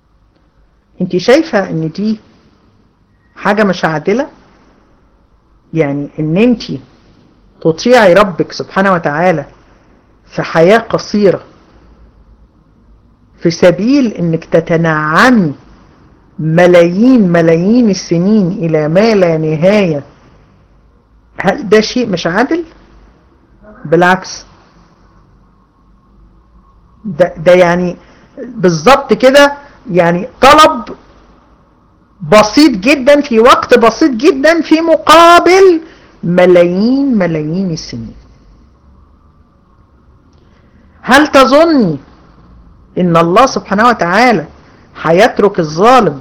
انت شايفة ان دي حاجة مش عادلة يعني ان انت تطيعي ربك سبحانه وتعالى في حياة قصيرة في سبيل انك تتنعمي ملايين ملايين السنين الى ما لا نهاية هل ده شيء مش عادل بالعكس ده, ده يعني بالظبط كده يعني طلب بسيط جدا في وقت بسيط جدا في مقابل ملايين ملايين السنين هل تظني ان الله سبحانه وتعالى هيترك الظالم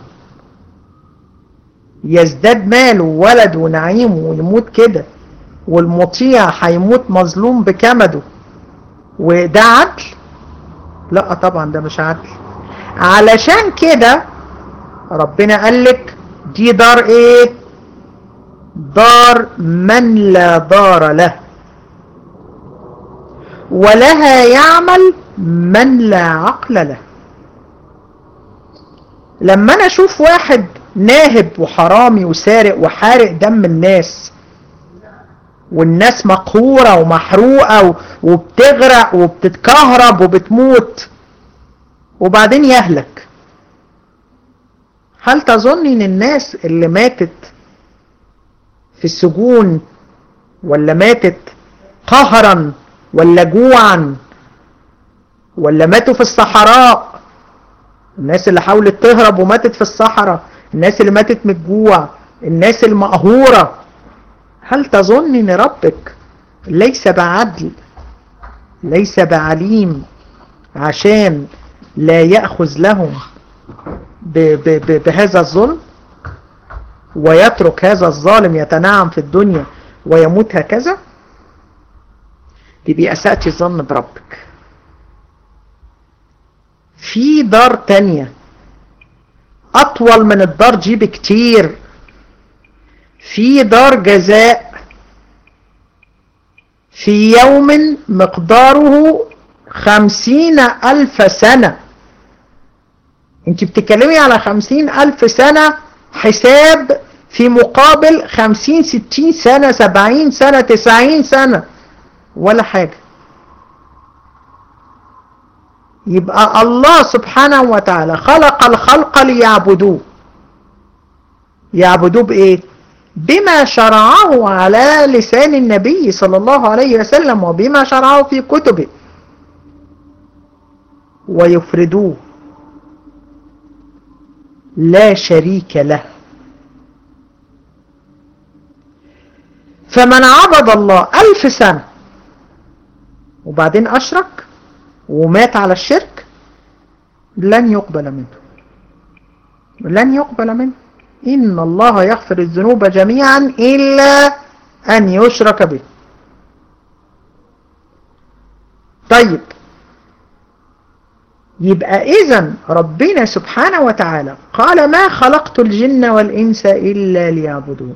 يزداد ماله وولد ونعيمه ويموت كده والمطيع هيموت مظلوم بكمده وده عدل لا طبعا ده مش عدل علشان كده ربنا قال لك دي دار ايه دار من لا دار له ولها يعمل من لا عقل له لما انا اشوف واحد ناهب وحرامي وسارق وحارق دم الناس والناس مقهورة ومحروقة وبتغرق وبتتكهرب وبتموت وبعدين يهلك هل تظن ان الناس اللي ماتت في السجون ولا ماتت قهرا ولا جوعا ولا ماتوا في الصحراء الناس اللي حاولت تهرب وماتت في الصحراء الناس اللي ماتت من الجوع الناس المقهورة هل تظن ان ربك ليس بعدل ليس بعليم عشان لا يأخذ لهم ب ب ب بهذا الظلم ويترك هذا الظالم يتنعم في الدنيا ويموت هكذا تبقى أسأتي الظن بربك في دار تانية أطول من الدار دي بكتير في دار جزاء في يوم مقداره خمسين ألف سنة انت بتتكلمي على خمسين ألف سنة حساب في مقابل خمسين ستين سنة سبعين سنة تسعين سنة ولا حاجة يبقى الله سبحانه وتعالى خلق الخلق ليعبدوه يعبدوه بإيه بما شرعه على لسان النبي صلى الله عليه وسلم وبما شرعه في كتبه ويفردوه لا شريك له فمن عبد الله ألف سنة وبعدين أشرك ومات على الشرك لن يقبل منه لن يقبل منه إن الله يغفر الذنوب جميعا إلا أن يشرك به طيب يبقى إذا ربنا سبحانه وتعالى قال ما خلقت الجن والإنس إلا ليعبدون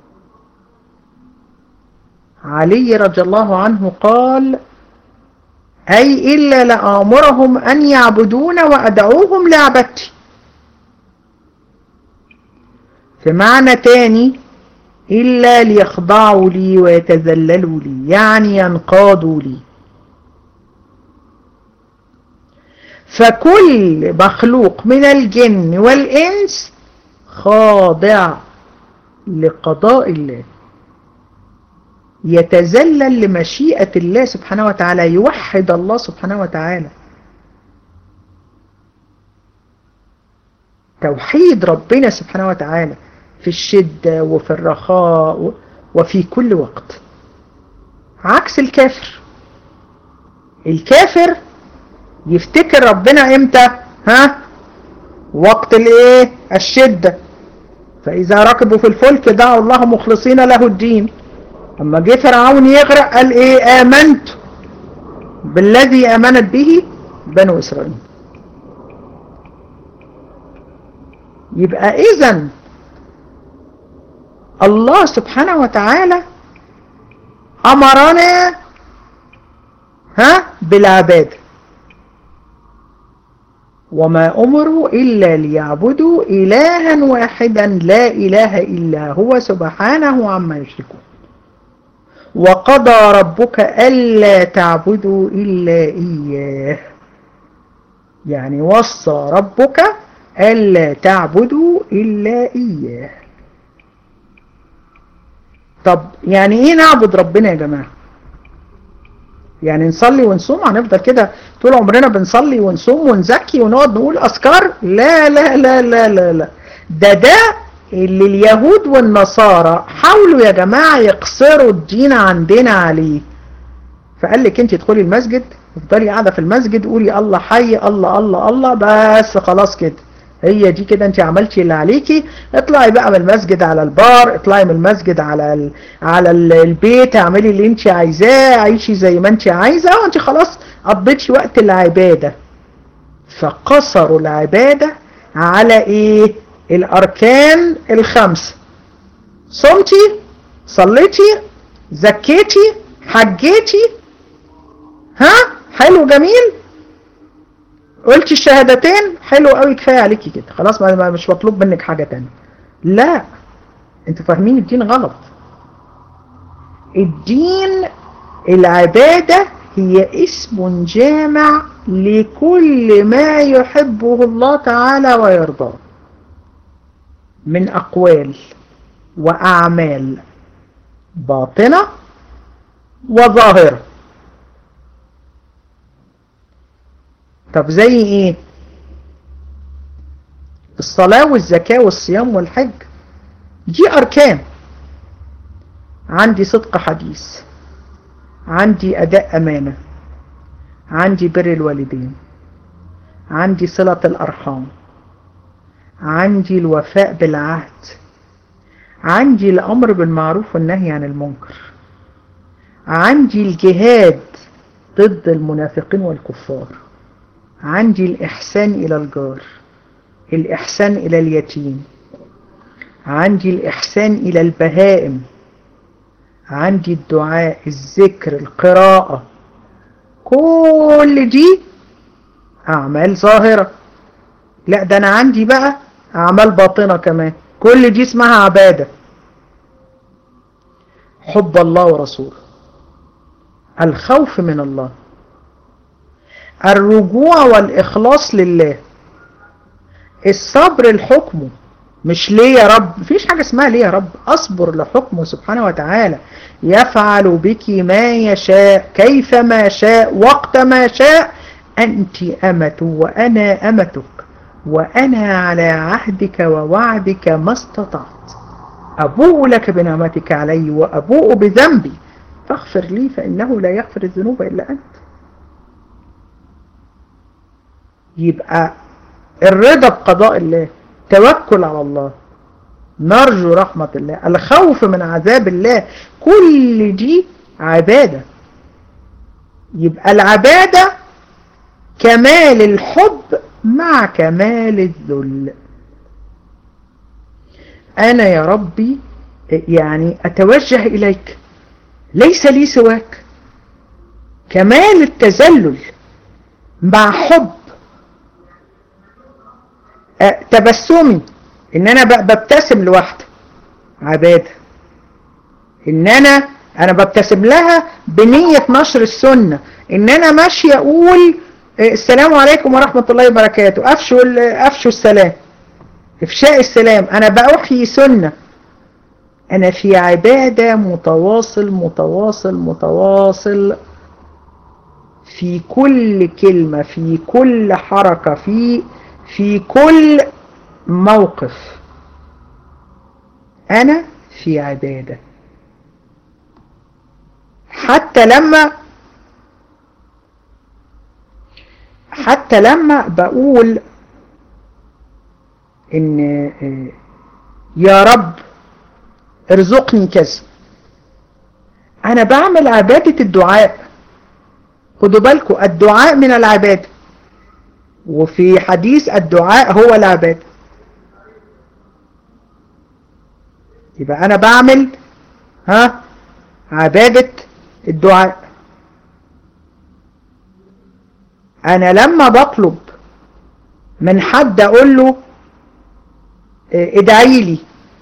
علي رضي الله عنه قال أي إلا لآمرهم أن يعبدون وأدعوهم لعبدتي في معنى تاني إلا ليخضعوا لي ويتذللوا لي يعني ينقادوا لي فكل مخلوق من الجن والإنس خاضع لقضاء الله يتذلل لمشيئة الله سبحانه وتعالى يوحد الله سبحانه وتعالى توحيد ربنا سبحانه وتعالى في الشدة وفي الرخاء وفي كل وقت عكس الكافر الكافر يفتكر ربنا امتى ها وقت الايه الشدة فاذا ركبوا في الفلك دعوا الله مخلصين له الدين اما جه فرعون يغرق قال ايه امنت بالذي امنت به بنو اسرائيل يبقى اذا الله سبحانه وتعالى امرنا ها بالعباده وما أمروا إلا ليعبدوا إلها واحدا لا إله إلا هو سبحانه عما يشركون وقضى ربك ألا تعبدوا إلا إياه يعني وصى ربك ألا تعبدوا إلا إياه طب يعني إيه نعبد ربنا يا جماعة يعني نصلي ونصوم هنفضل كده طول عمرنا بنصلي ونصوم ونزكي ونقعد نقول أذكار لا لا لا لا لا لا ده ده اللي اليهود والنصارى حاولوا يا جماعة يقصروا الدين عندنا عليه فقال لك انت ادخلي المسجد افضلي قاعدة في المسجد قولي الله حي الله الله الله بس خلاص كده هي دي كده انت عملتي اللي عليكي اطلعي بقى من المسجد على البار اطلعي من المسجد على ال... على البيت اعملي اللي انت عايزاه عيشي زي ما انت عايزة وانت خلاص قضيتي وقت العبادة فقصروا العبادة على ايه الاركان الخمسة صمتي صليتي زكيتي حجيتي ها حلو جميل قلتي الشهادتين حلو قوي كفايه عليكي كده خلاص ما مش مطلوب منك حاجه تانية لا انتوا فاهمين الدين غلط الدين العباده هي اسم جامع لكل ما يحبه الله تعالى ويرضاه من اقوال واعمال باطنه وظاهره طب زي ايه الصلاة والزكاة والصيام والحج دي اركان عندي صدق حديث عندي اداء امانة عندي بر الوالدين عندي صلة الارحام عندي الوفاء بالعهد عندي الامر بالمعروف والنهي عن المنكر عندي الجهاد ضد المنافقين والكفار عندي الإحسان إلى الجار الإحسان إلى اليتيم عندي الإحسان إلى البهائم عندي الدعاء الذكر القراءة كل دي أعمال ظاهرة لا ده أنا عندي بقى أعمال باطنة كمان كل دي اسمها عبادة حب الله ورسوله الخوف من الله الرجوع والإخلاص لله الصبر لحكمه مش ليه يا رب مفيش حاجة اسمها ليه يا رب أصبر لحكمه سبحانه وتعالى يفعل بك ما يشاء كيف ما شاء وقت ما شاء أنت أمة وأنا أمتك وأنا على عهدك ووعدك ما استطعت أبوء لك بنعمتك علي وأبوء بذنبي فاغفر لي فإنه لا يغفر الذنوب إلا أنت يبقى الرضا بقضاء الله توكل على الله نرجو رحمة الله الخوف من عذاب الله كل دي عبادة يبقى العبادة كمال الحب مع كمال الذل أنا يا ربي يعني أتوجه إليك ليس لي سواك كمال التذلل مع حب أه تبسمي ان انا ببتسم لوحدي عبادة ان انا انا ببتسم لها بنية نشر السنة ان انا ماشي اقول السلام عليكم ورحمة الله وبركاته افشوا افشوا السلام افشاء السلام انا بأحيي سنة انا في عبادة متواصل متواصل متواصل في كل كلمة في كل حركة في في كل موقف أنا في عبادة حتى لما حتى لما بقول إن يا رب ارزقني كذا أنا بعمل عبادة الدعاء خدوا بالكم الدعاء من العباده وفي حديث الدعاء هو العبادة يبقى أنا بعمل ها عبادة الدعاء أنا لما بطلب من حد اقول له ادعي لي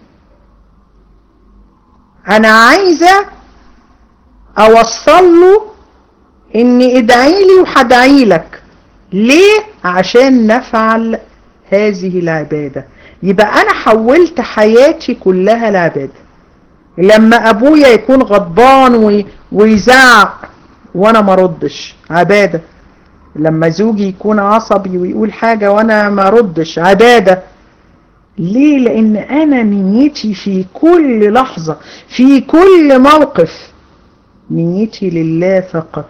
انا عايزة اوصل له اني ادعي لي وهدعي لك ليه عشان نفعل هذه العبادة يبقى انا حولت حياتي كلها لعبادة لما ابويا يكون غضبان ويزعق وانا ما ردش عبادة لما زوجي يكون عصبي ويقول حاجة وانا ما ردش عبادة ليه لان انا نيتي في كل لحظة في كل موقف نيتي لله فقط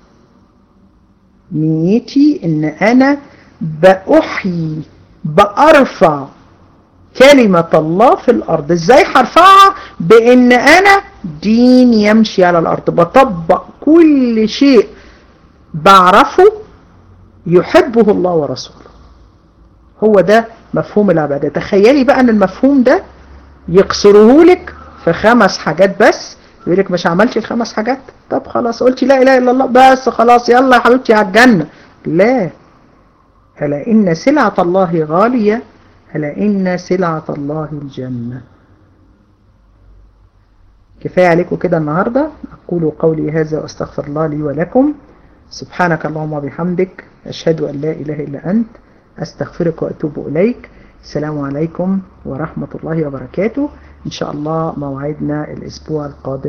نيتي ان انا بأحيي بأرفع كلمة الله في الأرض ازاي هرفعها بان انا دين يمشي على الأرض بطبق كل شيء بعرفه يحبه الله ورسوله هو ده مفهوم العبادة تخيلي بقى ان المفهوم ده يقصره لك في خمس حاجات بس يقول لك مش عملتي الخمس حاجات طب خلاص قلتي لا اله الا الله بس خلاص يلا يا حبيبتي على الجنة لا ألا إن سلعة الله غالية ألا إن سلعة الله الجنة كفاية عليكم كده النهاردة أقول قولي هذا وأستغفر الله لي ولكم سبحانك اللهم وبحمدك أشهد أن لا إله إلا أنت أستغفرك وأتوب إليك السلام عليكم ورحمة الله وبركاته إن شاء الله موعدنا الأسبوع القادم